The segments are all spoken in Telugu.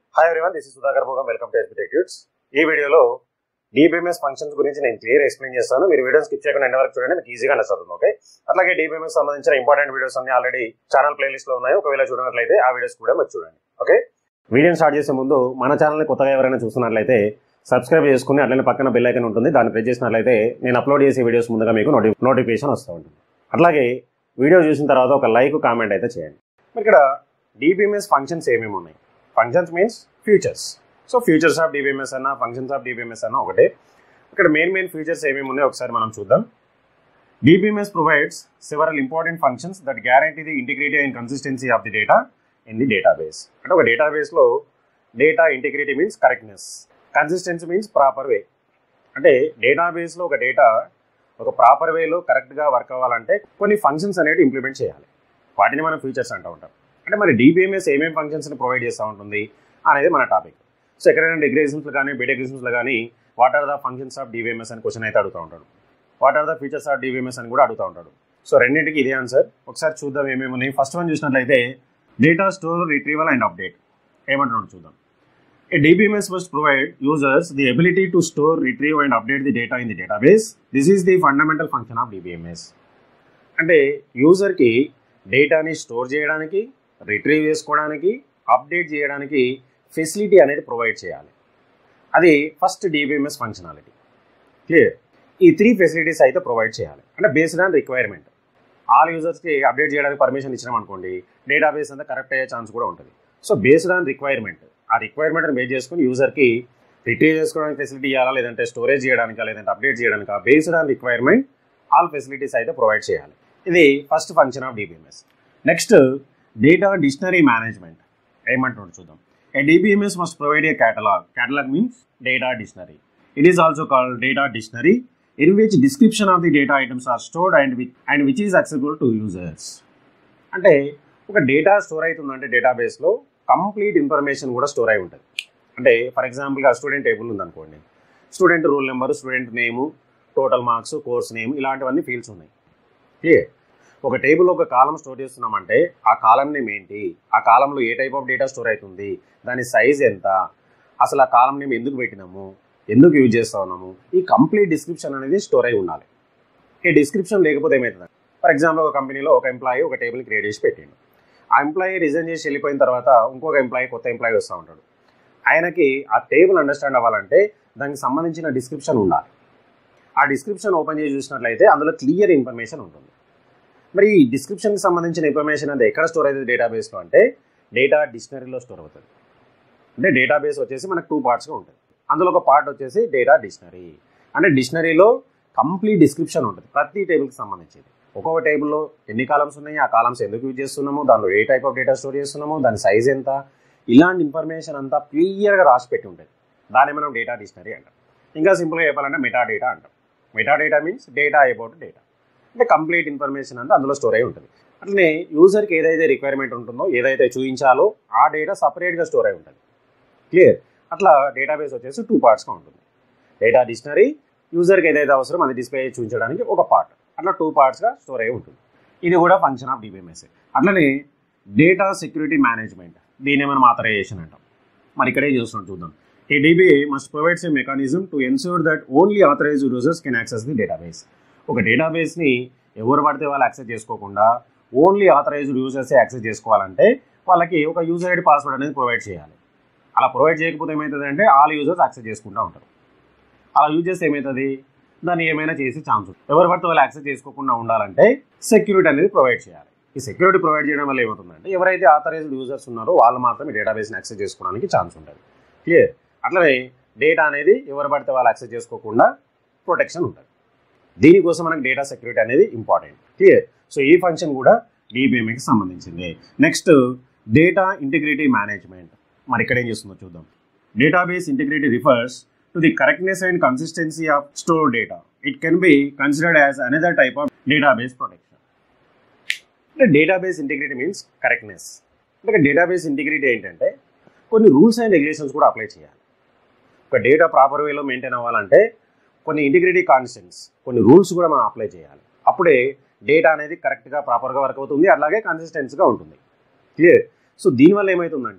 Hi everyone this is Sudhakar Bhogam welcome to ఎస్బిటెక్ tuts ఈ వీడియోలో డిబిఎంఎస్ ఫంక్షన్స్ గురించి నేను క్లియర్ ఎక్స్ప్లెయిన్ చేస్తాను మీరు వీడియో స్కిప్ చేయకుండా ఎండ్ వరకు చూడండి మీకు ఈజీగా నచ్చుతుంది ఓకే అట్లాగే డిబిఎంఎస్ సంబంధించిన ఇంపార్టెంట్ వీడియోస్ అన్ని ఆల్రెడీ ఛానల్ ప్లేలిస్ట్ లో ఉన్నాయి ఒకవేళ చూడనట్లయితే ఆ వీడియోస్ కూడా మీరు చూడండి ఓకే వీడియోని స్టార్ట్ చేసే ముందు మన ఛానల్ని కొత్తగా ఎవరైనా చూస్తున్నట్లయితే సబ్స్క్రైబ్ చేసుకుని అట్లనే పక్కన బెల్ ఐకన్ ఉంటుంది దాన్ని ప్రెస్ చేసినట్లయితే నేను అప్లోడ్ చేసే వీడియోస్ ముందుగా మీకు నోటి నోటిఫికేషన్ వస్తూ ఉంటుంది అట్లాగే వీడియో చూసిన తర్వాత ఒక లైక్ కామెంట్ అయితే చేయండి మరి ఇక్కడ డిబిఎంఎస్ ఫంక్షన్స్ ఏమేమి ఉన్నాయి functions means features so features of DBMS అన్న ఫంక్షన్స్ ఆఫ్ డిబిఎంఎస్ అన్న ఒకటే ఇక్కడ మెయిన్ మెయిన్ ఫీచర్స్ ఏమేమి ఉన్నాయో ఒకసారి మనం చూద్దాం DBMS provides several important functions that guarantee the integrity and consistency of the data in the database అంటే ఒక డేటాబేస్లో data integrity means correctness consistency means proper way అంటే డేటాబేస్లో ఒక డేటా ఒక ప్రాపర్ వేలో కరెక్ట్గా వర్క్ అవ్వాలంటే కొన్ని ఫంక్షన్స్ అనేవి ఇంప్లిమెంట్ చేయాలి వాటిని మనం ఫీచర్స్ అంటూ ఉంటాం అంటే మరి డిబిఎంఎస్ ఏమేమి ఫంక్షన్స్ని ప్రొవైడ్ చేస్తూ ఉంటుంది అనేది మన టాపిక్ సో ఎక్కడైనా డిగ్రీ ఎగ్జామ్స్లో కానీ బీటెక్ ఎగ్జామ్స్లో కానీ what are the functions of DBMS అని క్వశ్చన్ అయితే అడుగుతూ ఉంటాడు what are the features of DBMS అని కూడా అడుగుతూ ఉంటాడు సో రెండింటికి ఇదే ఆన్సర్ ఒకసారి చూద్దాం ఏమేమి ఉన్నాయి ఫస్ట్ వన్ చూసినట్లయితే data store retrieval and update ఏమంటున్నాడు చూద్దాం A DBMS must provide users the ability to store, retrieve, and update the data in the database. This is the fundamental function of DBMS. అంటే యూజర్కి డేటాని స్టోర్ చేయడానికి రిట్రీవ్ చేసుకోవడానికి అప్డేట్ చేయడానికి ఫెసిలిటీ అనేది ప్రొవైడ్ చేయాలి అది ఫస్ట్ డిబిఎంఎస్ ఫంక్షనాలిటీ క్లియర్ ఈ త్రీ ఫెసిలిటీస్ అయితే ప్రొవైడ్ చేయాలి అంటే బేస్డ్ ఆన్ రిక్వైర్మెంట్ ఆల్ యూజర్స్కి అప్డేట్ చేయడానికి పర్మిషన్ ఇచ్చినాం అనుకోండి డేటాబేస్ అంతా కరెక్ట్ అయ్యే ఛాన్స్ కూడా ఉంటుంది సో బేస్డ్ ఆన్ రిక్వైర్మెంట్ ఆ రిక్వైర్మెంట్ని బేస్ చేసుకుని యూజర్కి రిట్రీవ్ చేసుకోవడానికి ఫెసిలిటీ ఇవ్వాలా లేదంటే స్టోరేజ్ చేయడానికి లేదంటే అప్డేట్ చేయడానికి based on requirement all facilities అయితే ప్రొవైడ్ చేయాలి ఇది first function of DBMS next data dictionary management ఏమంటున్నాడు చూద్దాం a DBMS must provide a catalog catalog means data dictionary it is also called data dictionary in which description of the data items are stored and which and which is accessible to users అంటే ఒక డేటా స్టోర్ అవుతుందంటే డేటాబేస్లో కంప్లీట్ ఇన్ఫర్మేషన్ కూడా స్టోర్ అయి ఉంటుంది అంటే ఫర్ ఎగ్జాంపుల్గా స్టూడెంట్ టేబుల్ ఉందనుకోండి student roll number student name total marks course name ఇలాంటివన్నీ ఫీల్డ్స్ ఉన్నాయి క్లియర్ ఒక టేబుల్ ఒక కాలం స్టోర్ చేస్తున్నామంటే ఆ కాలం నేమ్ ఏంటి ఆ కాలంలో a type of data store అవుతుంది దాని సైజ్ ఎంత అసలు ఆ కాలం నేమ్ ఎందుకు పెట్టినాము ఎందుకు యూజ్ చేస్తా ఉన్నాము ఈ కంప్లీట్ డిస్క్రిప్షన్ అనేది స్టోర్ అయి ఉండాలి ఈ డిస్క్రిప్షన్ లేకపోతే ఏమవుతుంది ఫర్ ఎగ్జాంపుల్ ఒక కంపెనీలో ఒక ఎంప్లాయీ ఒక టేబుల్ క్రియేట్ చేసి పెట్టిండు ఆ ఎంప్లాయీ రిజైన్ చేసి వెళ్ళిపోయిన తర్వాత ఇంకొక ఎంప్లాయీ కొత్త ఎంప్లాయీ వస్తూ ఉంటాడు ఆయనకి ఆ టేబుల్ అండర్స్టాండ్ అవ్వాలంటే దానికి సంబంధించిన డిస్క్రిప్షన్ ఉండాలి ఆ డిస్క్రిప్షన్ ఓపెన్ చేసి చూసినట్లయితే అందులో క్లియర్ ఇన్ఫర్మేషన్ ఉంటుంది మరి ఈ డిస్క్రిప్షన్కి సంబంధించిన ఇన్ఫర్మేషన్ అది ఎక్కడ స్టోర్ అవుతుంది డేటాబేస్లో అంటే డేటా డిక్షనరీలో స్టోర్ అవుతుంది అంటే డేటాబేస్ వచ్చేసి మనకు టూ పార్ట్స్గా ఉంటుంది అందులో ఒక పార్ట్ వచ్చేసి డేటా డిక్షనరీ అంటే డిక్షనరీలో కంప్లీట్ డిస్క్రిప్షన్ ఉంటుంది ప్రతి టేబుల్కి సంబంధించింది ఒక్కొక్క టేబుల్లో ఎన్ని కాలమ్స్ ఉన్నాయి ఆ కాలమ్స్ ఎందుకు యూజ్ చేస్తున్నాము దానిలో a type of data store చేస్తున్నాము దాని సైజ్ ఎంత ఇలాంటి ఇన్ఫర్మేషన్ అంతా క్లియర్గా రాసి పెట్టి ఉంటుంది దాన్ని మనం డేటా డిక్షనరీ అంటాం ఇంకా సింపుల్గా చెప్పాలంటే మెటా డేటా అంటాం meta data means data about data అంటే కంప్లీట్ ఇన్ఫర్మేషన్ అంతా అందులో స్టోర్ అయి ఉంటుంది అట్లనే యూజర్కి ఏదైతే రిక్వైర్మెంట్ ఉంటుందో ఏదైతే చూపించాలో ఆ డేటా సపరేట్గా స్టోర్ అయి ఉంటుంది క్లియర్ అట్లా డేటాబేస్ వచ్చేసి టూ పార్ట్స్గా ఉంటుంది డేటా డిక్షనరీ యూజర్కి ఏదైతే అవసరం అది డిస్ప్లే చూపించడానికి ఒక పార్ట్ అట్లా టూ పార్ట్స్గా స్టోర్ అయి ఉంటుంది ఇది కూడా ఫంక్షన్ ఆఫ్ డిబిఎంఎస్ అట్లనే డేటా సెక్యూరిటీ మేనేజ్మెంట్ దీని మనం ఆథరైజేషన్ అంటాం మరి ఇక్కడే చూస్తున్నాం చూద్దాం a DBA must provides a mechanism to ensure that only authorize users can access the database ఒక డేటాబేస్ని ఎవరు పడితే వాళ్ళు యాక్సెస్ చేసుకోకుండా ఓన్లీ ఆథరైజ్డ్ యూజర్సే యాక్సెస్ చేసుకోవాలంటే వాళ్ళకి ఒక యూజర్ ఐడి పాస్వర్డ్ అనేది ప్రొవైడ్ చేయాలి అలా ప్రొవైడ్ చేయకపోతే ఏమవుతుంది అంటే ఆల్ యూజర్స్ యాక్సెస్ చేసుకుంటూ ఉంటారు అలా యూజ్ చేస్తే ఏమవుతుంది దాన్ని ఏమైనా చేసి ఛాన్స్ ఉంటుంది ఎవరు పడితే వాళ్ళు యాక్సెస్ చేసుకోకుండా ఉండాలంటే సెక్యూరిటీ అనేది ప్రొవైడ్ చేయాలి ఈ సెక్యూరిటీ ప్రొవైడ్ చేయడం వల్ల ఏమవుతుందంటే ఎవరైతే ఆథరైజ్డ్ యూజర్స్ ఉన్నారో వాళ్ళు మాత్రమే డేటాబేస్ని యాక్సెస్ చేసుకోవడానికి ఛాన్స్ ఉంటుంది క్లియర్ అట్లనే డేటా అనేది ఎవరు పడితే వాళ్ళు యాక్సెస్ చేసుకోకుండా ప్రొటెక్షన్ ఉంటుంది దీనికోసం మనకు డేటా సెక్యూరిటీ అనేది ఇంపార్టెంట్ క్లియర్ సో ఈ ఫంక్షన్ కూడా డిబిఎంకి సంబంధించింది నెక్స్ట్ డేటా ఇంటిగ్రిటీ మేనేజ్మెంట్ మరి ఇక్కడ ఏం చేస్తుందో చూద్దాం database integrity refers to the correctness and consistency of store data it can be considered as another type of database protection అంటే డేటాబేస్ ఇంటిగ్రిటీ మీన్స్ కరెక్ట్నెస్ అంటే డేటాబేస్ ఇంటిగ్రిటీ ఏంటంటే కొన్ని రూల్స్ అండ్ రెగ్యులేషన్స్ కూడా అప్లై చేయాలి ఒక డేటా ప్రాపర్ వేలో మెయింటైన్ అవ్వాలంటే కొన్ని ఇంటిగ్రిటీ కాన్స్టెంట్స్ కొన్ని రూల్స్ కూడా మనం అప్లై చేయాలి అప్పుడే డేటా అనేది కరెక్ట్గా ప్రాపర్గా వర్క్ అవుతుంది అలాగే కన్సిస్టెన్సీగా ఉంటుంది క్లియర్ సో దీనివల్ల ఏమవుతుందంటే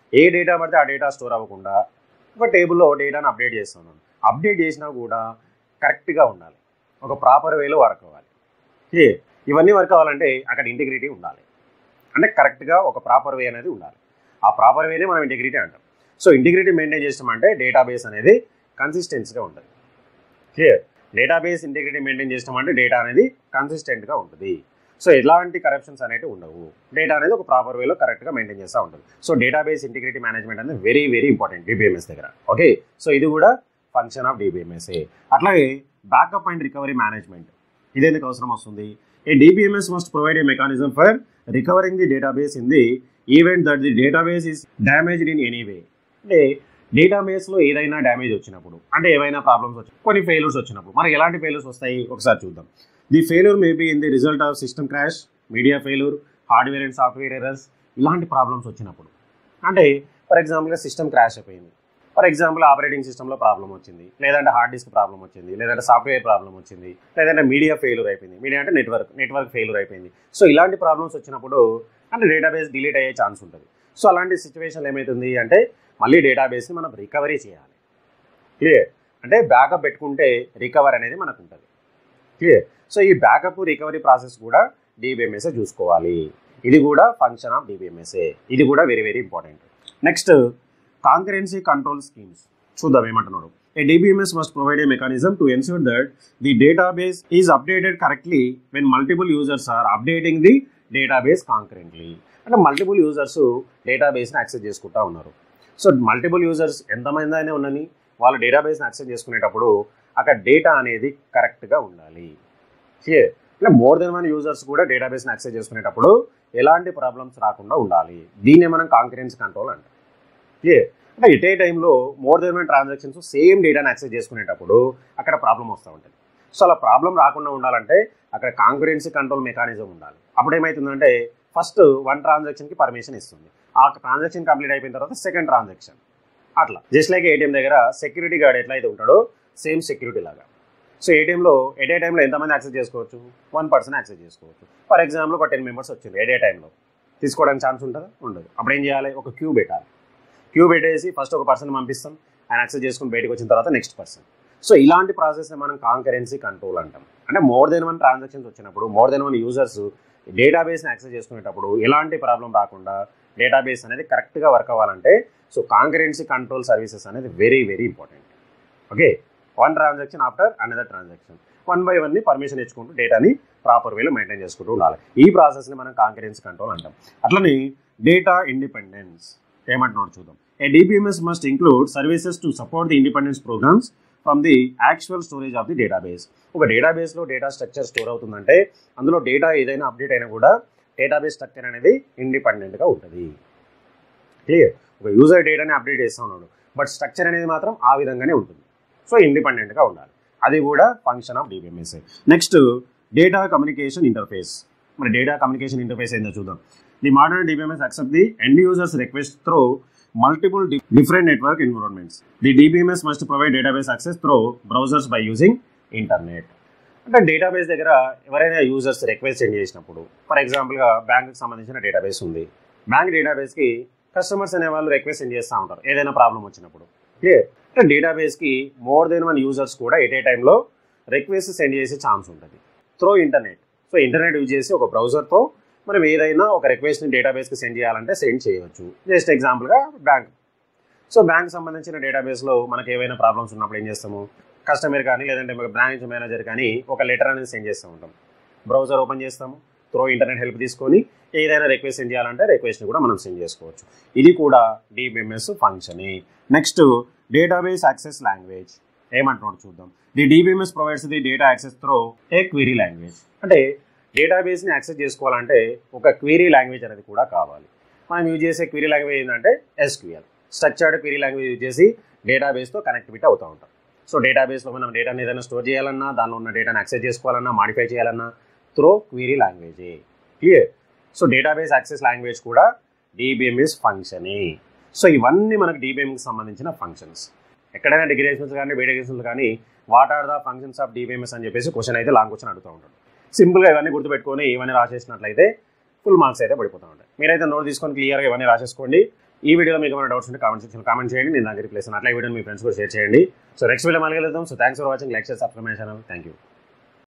ఏ డేటా పడితే ఆ డేటా స్టోర్ అవ్వకుండా ఒక టేబుల్లో డేటాను అప్డేట్ చేస్తున్నాను అప్డేట్ చేసినా కూడా కరెక్ట్గా ఉండాలి ఒక ప్రాపర్ వేలో వర్క్ అవ్వాలి ఏ ఇవన్నీ వర్క్ అవ్వాలంటే అక్కడ ఇంటిగ్రిటీ ఉండాలి అంటే కరెక్ట్గా ఒక ప్రాపర్ వే అనేది ఉండాలి ఆ ప్రాపర్ వేనే మనం ఇంటిగ్రిటీ అంటాం సో ఇంటిగ్రిటీ మెయింటైన్ చేస్తామంటే డేటాబేస్ అనేది కన్సిస్టెన్సీగా ఉంటుంది క్లియర్ డేటాబేస్ ఇంటిగ్రిటీ మెయింటైన్ చేస్తామంటే డేటా అనేది కన్సిస్టెంట్గా ఉంటుంది సో ఎలాంటి కరప్షన్స్ అనేవి ఉండవు డేటా అనేది ఒక ప్రాపర్ వేలో కరెక్ట్గా మెయింటైన్ చేస్తూ ఉంటుంది సో డేటాబేస్ ఇంటిగ్రిటీ మేనేజ్మెంట్ అనేది వెరీ వెరీ ఇంపార్టెంట్ డిబిఎంఎస్ దగ్గర ఓకే సో ఇది కూడా ఫంక్షన్ ఆఫ్ డిబిఎంఎస్ అట్లాగే బ్యాకప్ అండ్ రికవరీ మేనేజ్మెంట్ ఇదేందుకు అవసరం వస్తుంది a DBMS must provide a mechanism for recovering the database in the event that the database is damaged in any way అంటే డేటాబేస్లో ఏదైనా డ్యామేజ్ వచ్చినప్పుడు అంటే ఏవైనా ప్రాబ్లమ్స్ వచ్చి కొన్ని ఫెయిల్యూర్స్ వచ్చినప్పుడు మనకి ఎలాంటి ఫెయిల్యూర్స్ వస్తాయి ఒకసారి చూద్దాం the failure may be in the result of system crash media failure hardware and software errors ఇలాంటి ప్రాబ్లమ్స్ వచ్చినప్పుడు అంటే ఫర్ ఎగ్జాంపుల్గా సిస్టమ్ క్రాష్ అయిపోయింది ఫర్ ఎగ్జాంపుల్ ఆపరేటింగ్ సిస్టంలో ప్రాబ్లం వచ్చింది లేదంటే హార్డ్ డిస్క్ ప్రాబ్లం వచ్చింది లేదంటే సాఫ్ట్వేర్ ప్రాబ్లం వచ్చింది లేదంటే మీడియా ఫెయిల్యూర్ అయిపోయింది మీడియా అంటే నెట్వర్క్ నెట్వర్క్ ఫెయిల్యూర్ అయిపోయింది సో ఇలాంటి ప్రాబ్లమ్స్ వచ్చినప్పుడు అంటే డేటాబేస్ డిలీట్ అయ్యే ఛాన్స్ ఉంటుంది సో అలాంటి సిచ్యువేషన్ ఏమవుతుంది అంటే మళ్ళీ డేటాబేస్ని మనం రికవరీ చేయాలి క్లియర్ అంటే బ్యాకప్ పెట్టుకుంటే రికవర్ అనేది మనకు ఉంటుంది క్లియర్ సో ఈ బ్యాకప్ రికవరీ ప్రాసెస్ కూడా డిబిఎంఎస్ఏ చూసుకోవాలి ఇది కూడా ఫంక్షన్ ఆఫ్ డిబిఎంఎస్ఏ ఇది కూడా very very important next concurrency control schemes చూద్దాం ఏమంటున్నాడు a DBMS must provide a mechanism to ensure that the database is updated correctly when multiple users are updating the database concurrently అంటే మల్టిపుల్ యూజర్స్ డేటాబేస్ని యాక్సెస్ చేసుకుంటా ఉన్నారు సో మల్టిపుల్ యూజర్స్ ఎంతమంది అయినా ఉన్నని వాళ్ళ డేటాబేస్ని యాక్సెస్ చేసుకునేటప్పుడు అక్కడ డేటా అనేది కరెక్ట్గా ఉండాలి క్లియర్ అంటే మోర్ దెన్ వన్ యూజర్స్ కూడా డేటాబేస్ని యాక్సెస్ చేసుకునేటప్పుడు ఎలాంటి ప్రాబ్లమ్స్ రాకుండా ఉండాలి దీన్నే మనం కాంకరెన్స్ కంట్రోల్ అంటాం క్లియర్ అంటే ఇట్ ఏ టైంలో more than one transactions same డేటాని యాక్సెస్ చేసుకునేటప్పుడు అక్కడ ప్రాబ్లం వస్తూ ఉంటుంది సో అలా ప్రాబ్లం రాకుండా ఉండాలంటే అక్కడ కాంకరెన్సీ కంట్రోల్ మెకానిజం ఉండాలి అప్పుడు ఏమవుతుందంటే ఫస్ట్ వన్ ట్రాన్సాక్షన్కి పర్మిషన్ ఇస్తుంది ఆ ట్రాన్సాక్షన్ కంప్లీట్ అయిపోయిన తర్వాత సెకండ్ ట్రాన్సాక్షన్ అట్లా జస్ట్ లైక్ ఏటీఎం దగ్గర సెక్యూరిటీ గార్డ్ ఎట్లయితే ఉంటాడో సేమ్ సెక్యూరిటీ లాగా సో ఏటీఎంలో ఎట్ ఏ టైంలో ఎంతమంది యాక్సెస్ చేసుకోవచ్చు వన్ పర్సన్ యాక్సెస్ చేసుకోవచ్చు ఫర్ ఎగ్జాంపుల్ ఒక టెన్ మెంబర్స్ వచ్చింది ఎట్ ఏ టైంలో తీసుకోవడానికి ఛాన్స్ ఉంటుందా ఉండదు అప్పుడు ఏం చేయాలి ఒక క్యూ పెట్టాలి క్యూ పెట్టేసి ఫస్ట్ ఒక పర్సన్ పంపిస్తాం ఆయన యాక్సెస్ చేసుకుని బయటకు వచ్చిన తర్వాత నెక్స్ట్ పర్సన్ సో ఇలాంటి ప్రాసెస్ని మనం కాంకరెన్సీ కంట్రోల్ అంటాం అంటే మోర్ దెన్ వన్ ట్రాన్సాక్షన్స్ వచ్చినప్పుడు మోర్ దెన్ వన్ యూజర్స్ డేటాబేస్ని యాక్సెస్ చేసుకునేటప్పుడు ఎలాంటి ప్రాబ్లం రాకుండా డేటాబేస్ అనేది కరెక్ట్గా వర్క్ అవ్వాలంటే సో కాంకరెన్సీ కంట్రోల్ సర్వీసెస్ అనేది very very important okay one transaction after another transaction one by వన్ని పర్మిషన్ ఇచ్చుకుంటూ డేటాని ప్రాపర్ వేలో మెయింటైన్ చేసుకుంటూ ఉండాలి ఈ ప్రాసెస్ని మనం కాంకరెన్సీ కంట్రోల్ అంటాం అట్లనే డేటా ఇండిపెండెన్స్ ఏమంటున్నాడు చూద్దాం a DBMS must include services to support the independence programs from the actual storage of the database ఒక డేటాబేస్లో డేటా స్ట్రక్చర్ స్టోర్ అవుతుందంటే అందులో డేటా ఏదైనా అప్డేట్ అయినా కూడా డేటాబేస్ స్ట్రక్చర్ అనేది ఇండిపెండెంట్గా ఉంటుంది క్లియర్ ఒక యూజర్ డేటాని అప్డేట్ చేస్తూ ఉన్నాడు బట్ స్ట్రక్చర్ అనేది మాత్రం ఆ విధంగానే ఉంటుంది సో ఇండిపెండెంట్గా ఉండాలి అది కూడా function of DBMS next data communication interface మరి డేటా కమ్యూనికేషన్ ఇంటర్ఫేస్ ఏందో చూద్దాం the modern DBMS accept the end users request through multiple different network environments the DBMS must provide database access through browsers by using internet అంటే డేటాబేస్ దగ్గర ఎవరైనా యూజర్స్ రిక్వెస్ట్ సెండ్ చేసినప్పుడు ఫర్ ఎగ్జాంపుల్గా బ్యాంక్కి సంబంధించిన డేటాబేస్ ఉంది బ్యాంక్ డేటాబేస్కి కస్టమర్స్ అనే వాళ్ళు రిక్వెస్ట్ సెండ్ చేస్తూ ఉంటారు ఏదైనా ప్రాబ్లం వచ్చినప్పుడు క్లియర్ అంటే డేటాబేస్కి మోర్ దెన్ వన్ యూజర్స్ కూడా ఎట్ ఏ టైంలో రిక్వెస్ట్ సెండ్ చేసే ఛాన్స్ ఉంటుంది through internet so internet use చేసి ఒక బ్రౌజర్తో మనం ఏదైనా ఒక రిక్వెస్ట్ని డేటాబేస్కి సెండ్ చేయాలంటే సెండ్ చేయవచ్చు జస్ట్ ఎగ్జాంపుల్గా బ్యాంక్ సో బ్యాంక్ సంబంధించిన డేటాబేస్లో మనకి ఏవైనా ప్రాబ్లమ్స్ ఉన్నప్పుడు ఏం చేస్తాము కస్టమర్ కానీ లేదంటే బ్రాంచ్ మేనేజర్ కానీ ఒక లెటర్ అనేది సెండ్ చేస్తూ ఉంటాం బ్రౌజర్ ఓపెన్ చేస్తాము త్రో ఇంటర్నెట్ హెల్ప్ తీసుకొని ఏదైనా రిక్వెస్ట్ సెండ్ చేయాలంటే రిక్వెస్ట్ని కూడా మనం సెండ్ చేసుకోవచ్చు ఇది కూడా డిబిఎంఎస్ ఫంక్షనే నెక్స్ట్ డేటాబేస్ యాక్సెస్ లాంగ్వేజ్ ఏమంటున్నాడు చూద్దాం the DBMS provides the data access through a query language అంటే డేటాబేస్ని యాక్సెస్ చేసుకోవాలంటే ఒక క్వీరీ లాంగ్వేజ్ అనేది కూడా కావాలి మనం యూజ్ చేసే క్వీరీ లాంగ్వేజ్ ఏంటంటే SQL structured query language use చేసి డేటాబేస్తో కనెక్టివిటీ అవుతూ ఉంటాం సో డేటాబేస్లో మనం డేటాని ఏదైనా స్టోర్ చేయాలన్నా దానిలో ఉన్న డేటాని యాక్సెస్ చేసుకోవాలన్నా మాడిఫై చేయాలన్నా త్రో క్వీరీ లాంగ్వేజే clear so database access language కూడా డిబిఎంఎస్ ఫంక్షనే సో ఇవన్నీ మనకు డిబిఎంకి సంబంధించిన ఫంక్షన్స్ ఎక్కడైనా డిగ్రేషన్స్ కానీ బీడగ్రేషన్స్ కానీ what are the functions of DBMS అని చెప్పేసి క్వశ్చన్ అయితే లాంగ్ క్వశ్చన్ అడుగుతూ ఉంటాడు సింపుల్గా ఇవన్నీ గుర్తుపెట్టుకొని ఇవన్నీ రాసేసినట్లయితే ఫుల్ మార్క్స్ అయితే పడిపోతూ ఉంటాయి మీరైతే నోట్ తీసుకొని క్లియర్గా ఇవన్నీ రాసేసుకోండి ఈ వీడియోలో మీకు ఏమైనా డౌట్స్ ఉంటే కామెంట్ సెక్షన్ కామెంట్ చేయండి నేను దానికి రిప్లేస్ అట్లా ఈ వీడియో మీ ఫ్రెండ్స్ కూడా షేర్ చేయండి సో నెక్స్ట్ వీడియో మళ్ళీ వెళ్దాం so thanks for watching like చేసి సబ్స్క్రైబ్ ఛానల్ థ్యాంక్ యూ